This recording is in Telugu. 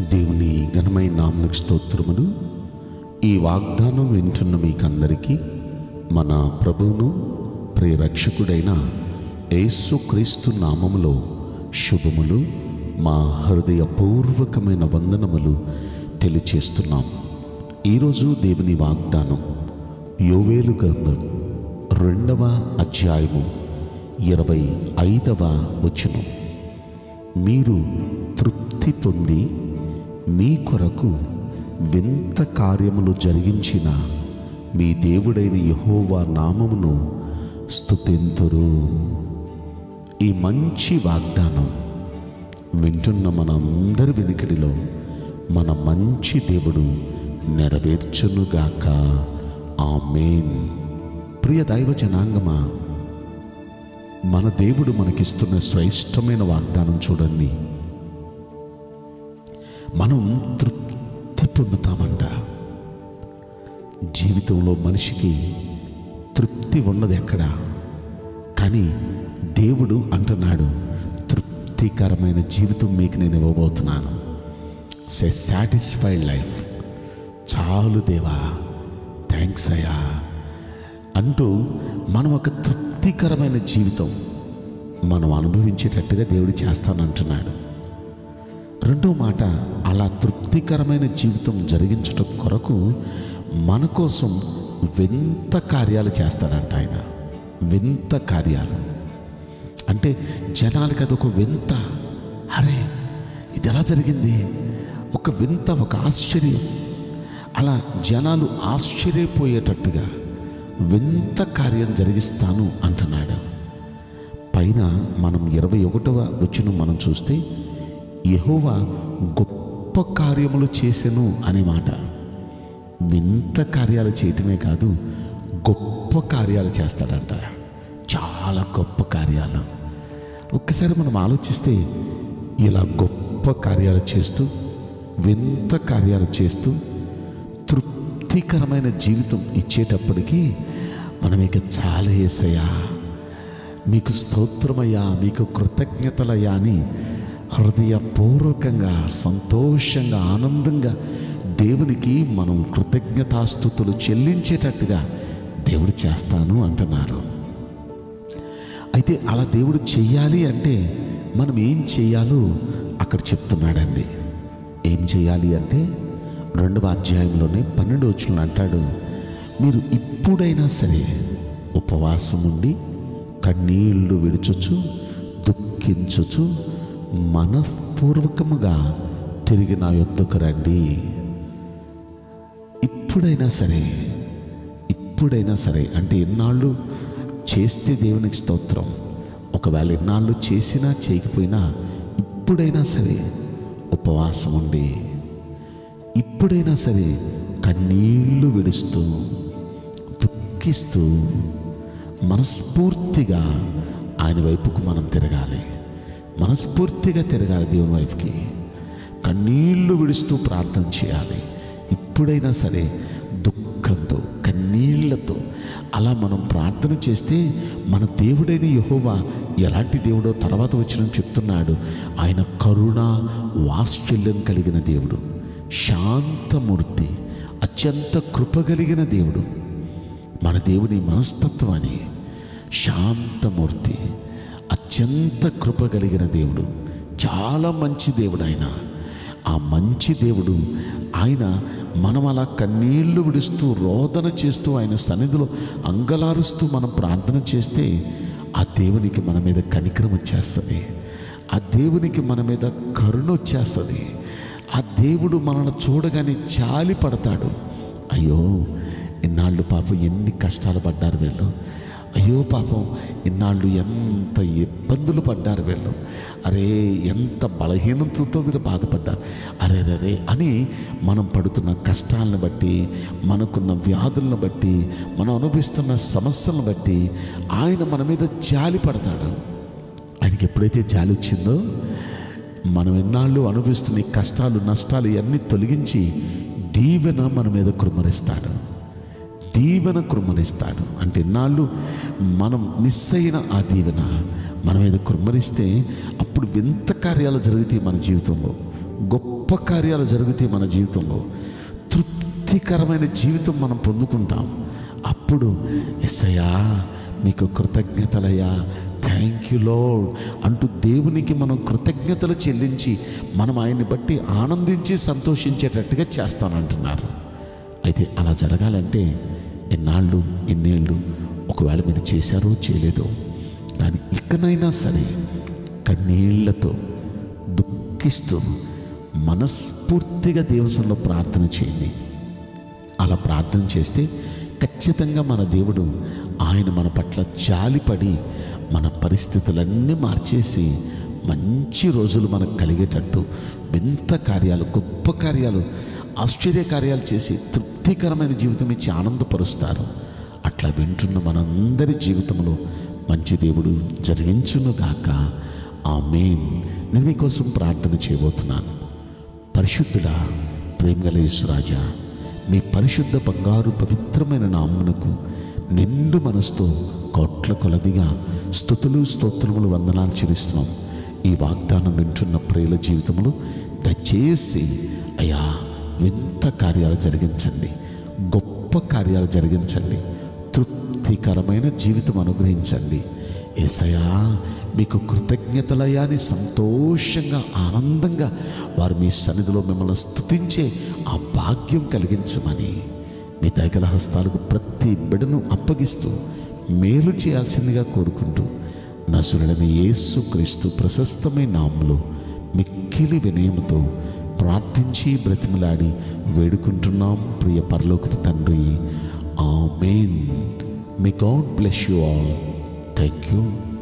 దేవుని ఘనమైన నామకు స్తోత్రములు ఈ వాగ్దానం వింటున్న మీకందరికీ మన ప్రభువును ప్రియరక్షకుడైన యేసుక్రీస్తు నామములో శుభములు మా హృదయపూర్వకమైన వందనములు తెలియచేస్తున్నాం ఈరోజు దేవుని వాగ్దానం యోవేలు గ్రంథం రెండవ అధ్యాయము ఇరవై ఐదవ వచనం మీరు తృప్తి పొంది మీ కొరకు వింత కార్యములు జరిగించిన మీ దేవుడైన యహోవా నామమును స్తుతింతురు ఈ మంచి వాగ్దానం వింటున్న మనందరి వెనుకడిలో మన మంచి దేవుడు నెరవేర్చునుగాక ఆమేన్ ప్రియ దైవ జనాంగమా మన దేవుడు మనకిస్తున్న శ్రేష్టమైన వాగ్దానం చూడండి మనం తృప్తి పొందుతామంట జీవితంలో మనిషికి తృప్తి ఉన్నది ఎక్కడ కానీ దేవుడు అంటున్నాడు తృప్తికరమైన జీవితం మీకు నేను ఇవ్వబోతున్నాను సే సాటిస్ఫైడ్ లైఫ్ చాలు దేవా థ్యాంక్స్ అయ్యా అంటూ మనం ఒక తృప్తికరమైన జీవితం మనం అనుభవించేటట్టుగా దేవుడు చేస్తానంటున్నాడు రెండో మాట అలా తృప్తికరమైన జీవితం జరిగించటం కొరకు మన కోసం వింత కార్యాలు చేస్తాడంట ఆయన వింత కార్యాలు అంటే జనాలకి అదొక వింత అరే ఇది ఎలా జరిగింది ఒక వింత ఒక ఆశ్చర్యం అలా జనాలు ఆశ్చర్యపోయేటట్టుగా వింత కార్యం జరిగిస్తాను అంటున్నాడు పైన మనం ఇరవై ఒకటవ వచ్చిన మనం చూస్తే యెహోవా గొప్ప కార్యములు చేసెను అనే మాట వింత కార్యాలు చేయటమే కాదు గొప్ప కార్యాలు చేస్తాడంట చాలా గొప్ప కార్యాలు ఒక్కసారి మనం ఆలోచిస్తే ఇలా గొప్ప కార్యాలు చేస్తూ వింత కార్యాలు చేస్తూ తృప్తికరమైన జీవితం ఇచ్చేటప్పటికీ మనం ఇక చాలా వేసయ్యా మీకు స్తోత్రమయ్యా మీకు కృతజ్ఞతలయ్యా అని హృదయపూర్వకంగా సంతోషంగా ఆనందంగా దేవునికి మనం కృతజ్ఞతాస్థుతులు చెల్లించేటట్టుగా దేవుడు చేస్తాను అంటున్నారు అయితే అలా దేవుడు చెయ్యాలి అంటే మనం ఏం చెయ్యాలో అక్కడ చెప్తున్నాడండి ఏం చేయాలి అంటే రెండవ అధ్యాయంలోనే పన్నెండు వచ్చిన అంటాడు మీరు ఇప్పుడైనా సరే ఉపవాసం ఉండి కన్నీళ్లు విడుచుచు దుఃఖించుచు మనఃపూర్వకముగా తిరిగి నా యొద్దకు రండి ఇప్పుడైనా సరే ఇప్పుడైనా సరే అంటే ఎన్నాళ్ళు చేస్తే దేవునికి స్తోత్రం ఒకవేళ ఎన్నాళ్ళు చేసినా చేయకపోయినా ఇప్పుడైనా సరే ఉపవాసం ఉండి ఇప్పుడైనా సరే కన్నీళ్లు విడుస్తూ దుఃఖిస్తూ మనస్ఫూర్తిగా ఆయన వైపుకు మనం తిరగాలి మనస్ఫూర్తిగా తిరగాలి దేవుని వైపుకి కన్నీళ్లు విడుస్తూ ప్రార్థన చేయాలి ఇప్పుడైనా సరే దుఃఖంతో కన్నీళ్లతో అలా మనం ప్రార్థన చేస్తే మన దేవుడైన యహోవా ఎలాంటి దేవుడో తర్వాత వచ్చిన చెప్తున్నాడు ఆయన కరుణ వాత్సల్యం కలిగిన దేవుడు శాంతమూర్తి అత్యంత కృప కలిగిన దేవుడు మన దేవుని మనస్తత్వాన్ని శాంతమూర్తి అత్యంత కృప కలిగిన దేవుడు చాలా మంచి దేవుడు ఆయన ఆ మంచి దేవుడు ఆయన మనం అలా కన్నీళ్లు విడుస్తూ రోదన చేస్తూ ఆయన సన్నిధిలో అంగలారుస్తూ మనం ప్రార్థన చేస్తే ఆ దేవునికి మన మీద కనికరం వచ్చేస్తుంది ఆ దేవునికి మన మీద కరుణ వచ్చేస్తుంది ఆ దేవుడు మనల్ని చూడగానే జాలి పడతాడు అయ్యో ఇన్నాళ్ళు పాపం ఎన్ని కష్టాలు పడ్డారు వీళ్ళు అయ్యో పాపం ఇన్నాళ్ళు ఎంత ఇబ్బందులు పడ్డారు వీళ్ళు అరే ఎంత బలహీనతతో వీళ్ళు బాధపడ్డారు అరే రే అని మనం పడుతున్న కష్టాలను బట్టి మనకున్న వ్యాధులను బట్టి మనం అనుభవిస్తున్న సమస్యలను బట్టి ఆయన మన మీద జాలి పడతాడు ఆయనకి ఎప్పుడైతే జాలి వచ్చిందో మనం ఎన్నాళ్ళు అనుభవిస్తున్న ఈ కష్టాలు నష్టాలు ఇవన్నీ తొలగించి దీవెన మన మీద కుమ్మరిస్తాడు దీవెన కుమ్మరిస్తాడు అంటే ఇన్నాళ్ళు మనం మిస్ అయిన ఆ దీవెన మన మీద కుమ్మరిస్తే అప్పుడు వింత కార్యాలు జరుగుతాయి మన జీవితంలో గొప్ప గొప్ప కార్యాలు జరుగుతాయి మన జీవితంలో తృప్తికరమైన జీవితం మనం పొందుకుంటాం అప్పుడు ఎస్సయ్యా మీకు కృతజ్ఞతలయ్యా థ్యాంక్ యూ లోడ్ అంటూ దేవునికి మనం కృతజ్ఞతలు చెల్లించి మనం ఆయన్ని బట్టి ఆనందించి సంతోషించేటట్టుగా చేస్తానంటున్నారు అయితే అలా జరగాలంటే ఎన్నాళ్ళు ఎన్నేళ్ళు ఒకవేళ మీరు చేశారో చేయలేదో కానీ ఇకనైనా సరే కన్నీళ్లతో దుఃఖిస్తూ మనస్ఫూర్తిగా దేవుసంలో ప్రార్థన చేయండి అలా ప్రార్థన చేస్తే ఖచ్చితంగా మన దేవుడు ఆయన మన పట్ల జాలిపడి మన పరిస్థితులన్నీ మార్చేసి మంచి రోజులు మనకు కలిగేటట్టు వింత కార్యాలు గొప్ప కార్యాలు ఆశ్చర్య కార్యాలు చేసి తృప్తికరమైన జీవితం ఇచ్చి ఆనందపరుస్తారు అట్లా వింటున్న మనందరి జీవితంలో మంచి దేవుడు జరిగించునుగాక ఆ మెయిన్ నేను మీకోసం ప్రార్థన చేయబోతున్నాను పరిశుద్ధుడా ప్రేమగల యేసురాజా మీ పరిశుద్ధ బంగారు పవిత్రమైన నామునకు నిండు మనసుతో కోట్ల కొలదిగా స్థుతులు స్తోత్రములు వందనాలు చెల్లిస్తున్నాం ఈ వాగ్దానం వింటున్న ప్రియుల జీవితంలో దయచేసి అయ్యా వింత కార్యాలు జరిగించండి గొప్ప కార్యాలు జరిగించండి తృప్తికరమైన జీవితం అనుగ్రహించండి ఏసయా మీకు కృతజ్ఞతలయాని సంతోషంగా ఆనందంగా వారు మీ సన్నిధిలో మిమ్మల్ని స్తుతించే ఆ భాగ్యం కలిగించమని మీ దయగల హస్తాలకు ప్రతి బిడను అప్పగిస్తూ మేలు చేయాల్సిందిగా కోరుకుంటూ నసురుడని యేసు క్రీస్తు ప్రశస్తమైన నామములో మిక్కిలి వినయముతో ప్రార్థించి బ్రతిమలాడి వేడుకుంటున్నాం ప్రియ పరలోకపు తండ్రి amen may God bless you all thank you